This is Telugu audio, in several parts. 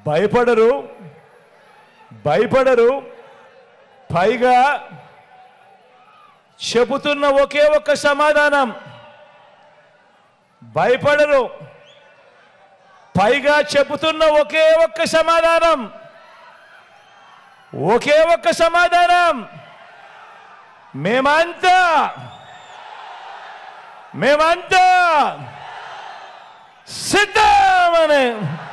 భయపడరు భయపడరు పైగా చెబుతున్న ఒకే ఒక్క సమాధానం భయపడరు పైగా చెబుతున్న ఒకే ఒక్క సమాధానం ఒకే ఒక్క సమాధానం మేమంతా మేమంతా సిద్ధమని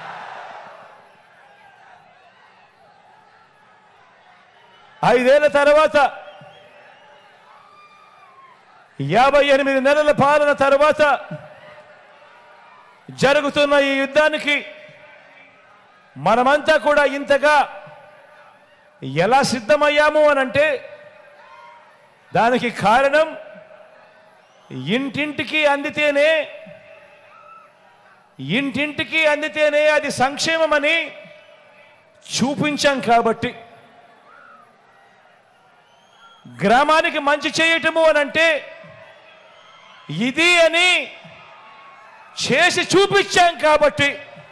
ఐదేళ్ల తర్వాత యాభై ఎనిమిది నెలల పాలన తర్వాత జరుగుతున్న ఈ యుద్ధానికి మనమంతా కూడా ఇంతగా ఎలా సిద్ధమయ్యాము అని అంటే దానికి కారణం ఇంటింటికి అందితేనే ఇంటింటికి అందితేనే అది సంక్షేమమని చూపించాం కాబట్టి గ్రామానికి మంచి చేయటము అని అంటే ఇది అని చేసి చూపించాం కాబట్టి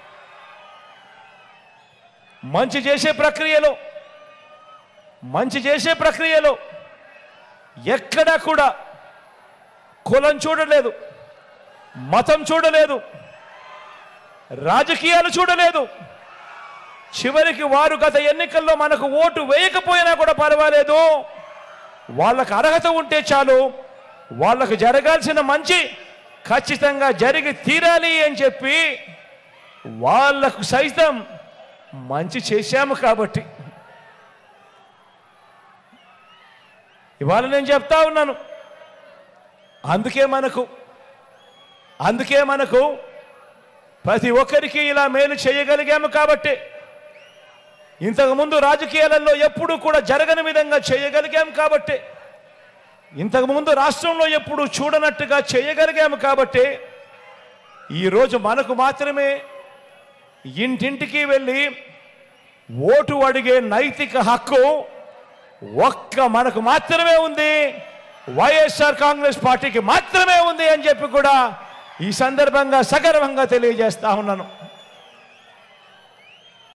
మంచి చేసే ప్రక్రియలో మంచి చేసే ప్రక్రియలో ఎక్కడా కూడా కులం చూడలేదు మతం చూడలేదు రాజకీయాలు చూడలేదు చివరికి వారు గత ఎన్నికల్లో మనకు ఓటు వేయకపోయినా కూడా పర్వాలేదు వాళ్ళకు అర్హత ఉంటే చాలు వాళ్ళకు జరగాల్సిన మంచి ఖచ్చితంగా జరిగి తీరాలి అని చెప్పి వాళ్ళకు సైతం మంచి చేశాము కాబట్టి ఇవాళ నేను చెప్తా ఉన్నాను అందుకే మనకు అందుకే మనకు ప్రతి ఒక్కరికి ఇలా మేలు చేయగలిగాము కాబట్టి ఇంతకుముందు రాజకీయాలలో ఎప్పుడూ కూడా జరగని విధంగా చేయగలిగాం కాబట్టి ఇంతకుముందు రాష్ట్రంలో ఎప్పుడు చూడనట్టుగా చేయగలిగాము కాబట్టి ఈరోజు మనకు మాత్రమే ఇంటింటికి వెళ్ళి ఓటు అడిగే నైతిక హక్కు ఒక్క మనకు మాత్రమే ఉంది వైఎస్ఆర్ కాంగ్రెస్ పార్టీకి మాత్రమే ఉంది అని చెప్పి కూడా ఈ సందర్భంగా సగర్వంగా తెలియజేస్తా ఉన్నాను